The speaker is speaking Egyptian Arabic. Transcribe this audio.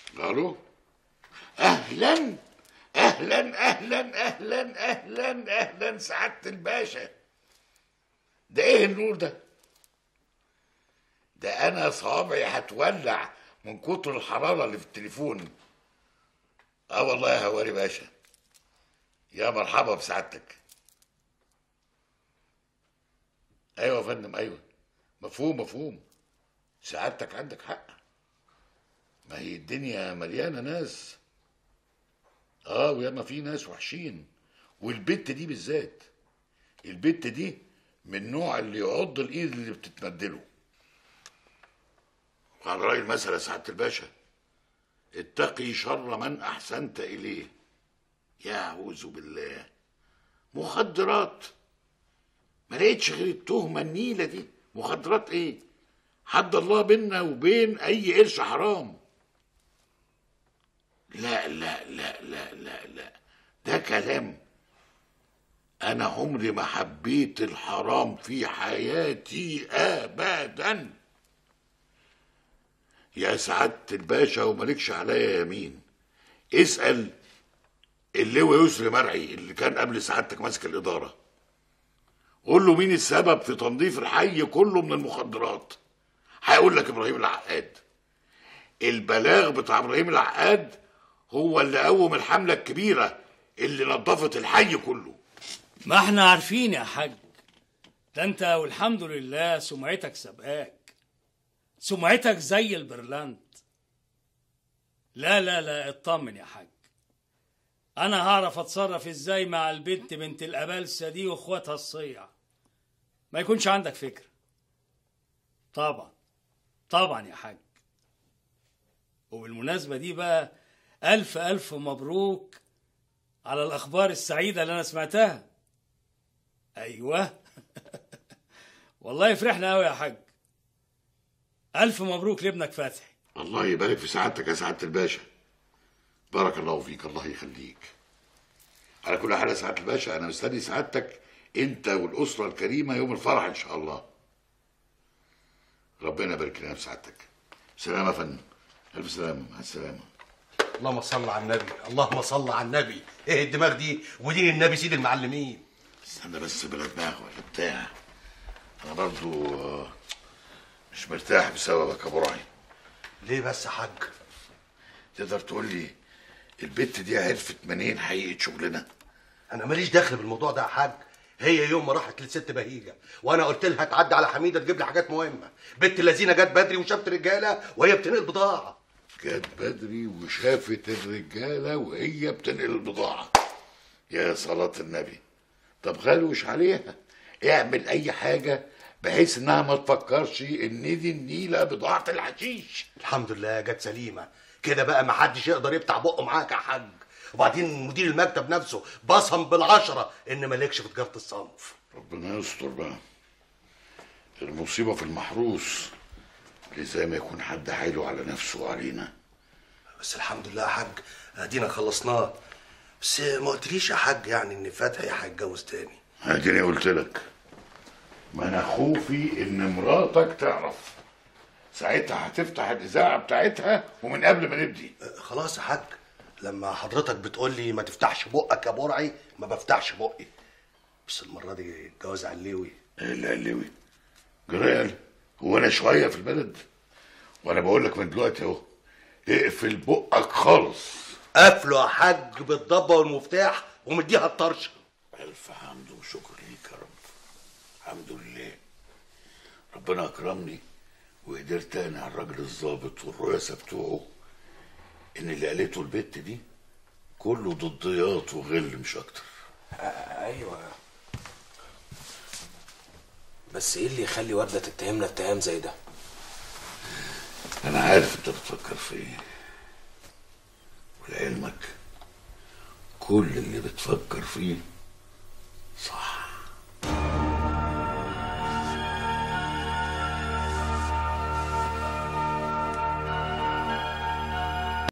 الو اهلا اهلا اهلا اهلا اهلا اهلا سعاده الباشا ده ايه النور ده ده انا صوابعي هتولع من كتر الحراره اللي في التليفون اه والله يا هواري باشا يا مرحبا بسعادتك ايوه يا فندم ايوه مفهوم مفهوم سعادتك عندك حق ما هي الدنيا مليانه ناس اه وياما في ناس وحشين والبت دي بالذات البت دي من النوع اللي يعض الايد اللي بتتمدله وعلى رأي المثل يا سعادة الباشا اتقي شر من أحسنت إليه يعوذ بالله مخدرات ما لقيتش غير التهمة النيلة دي مخدرات ايه حد الله بينا وبين أي قرش حرام لا لا لا لا لا لا ده كلام أنا عمري ما حبيت الحرام في حياتي أبداً يا سعادة الباشا ومالكش عليا يمين اسأل اللواء يسري مرعي اللي كان قبل سعادتك ماسك الإدارة قول له مين السبب في تنظيف الحي كله من المخدرات هيقول لك إبراهيم العقاد البلاغ بتاع إبراهيم العقاد هو اللي قوم الحملة الكبيرة اللي نظفت الحي كله ما احنا عارفين يا حاج ده انت والحمد لله سمعتك سبقاك سمعتك زي البرلنت لا لا لا اطمن يا حاج انا هعرف اتصرف ازاي مع البنت بنت الابلسه دي واخواتها الصيع ما يكونش عندك فكره طبعا طبعا يا حاج وبالمناسبه دي بقى الف الف مبروك على الاخبار السعيده اللي انا سمعتها ايوه والله فرحنا قوي يا حاج ألف مبروك لابنك فتحي الله يبارك في سعادتك يا سعادة الباشا بارك الله فيك الله يخليك على كل حال يا سعادة الباشا أنا مستني سعادتك أنت والأسرة الكريمة يوم الفرح إن شاء الله ربنا يبارك لنا في سعادتك سلام يا فندم ألف سلامة مع السلامة اللهم صل على النبي اللهم صل على النبي ايه الدماغ دي ودين النبي سيد المعلمين استنى بس بلا دماغ ولا بتاع أنا برضو آه، مش مرتاح بسببك يا أبو رعي ليه بس يا حاج تقدر تقول لي البت دي عرفت منين حقيقة شغلنا انا ماليش دخل بالموضوع ده يا حاج هي يوم ما راحت للست بهيجه وانا قلت لها تعدي على حميده تجيب لي حاجات مهمه بنت اللذينه جت بدري وشافت رجاله وهي بتنقل بضاعه جت بدري وشافت الرجالة وهي بتنقل البضاعة يا صلاة النبي طب غلوش عليها اعمل أي حاجة بحيث إنها ما تفكرش إن دي النيلة بضاعة الحشيش الحمد لله جت سليمه كده بقى ما حدش يقدر يفتح بقه معاك يا حاج وبعدين مدير المكتب نفسه بصم بالعشره ان مالكش في تجاره الصنف ربنا يستر بقى المصيبة في المحروس اللي زي ما يكون حد حايله على نفسه وعلينا بس الحمد لله يا حاج ادينا خلصناه بس ما قلتليش يا حاج يعني ان فتحي هيتجوز تاني اديني قلت لك ما انا خوفي ان مراتك تعرف ساعتها هتفتح الاذاعه بتاعتها ومن قبل ما نبدي خلاص يا حاج لما حضرتك بتقول لي ما تفتحش بقك يا برعي ما بفتحش بقي بس المره دي الجواز علوي ايه اللي قلوي جرال هو انا شويه في البلد وانا بقول لك من دلوقتي اهو اقفل بقك خالص قافله يا حاج بالضبه والمفتاح ومديها الطرشه الف حمد وشكر ليك يا رب الحمد لله ربنا اكرمني وقدرت انا على الراجل الظابط والرؤساء بتوعه ان اللي قالته البت دي كله ضديات وغل مش اكتر ايوه بس ايه اللي يخلي ورده تتهمنا اتهام زي ده انا عارف انت بتفكر في ايه ولعلمك كل اللي بتفكر فيه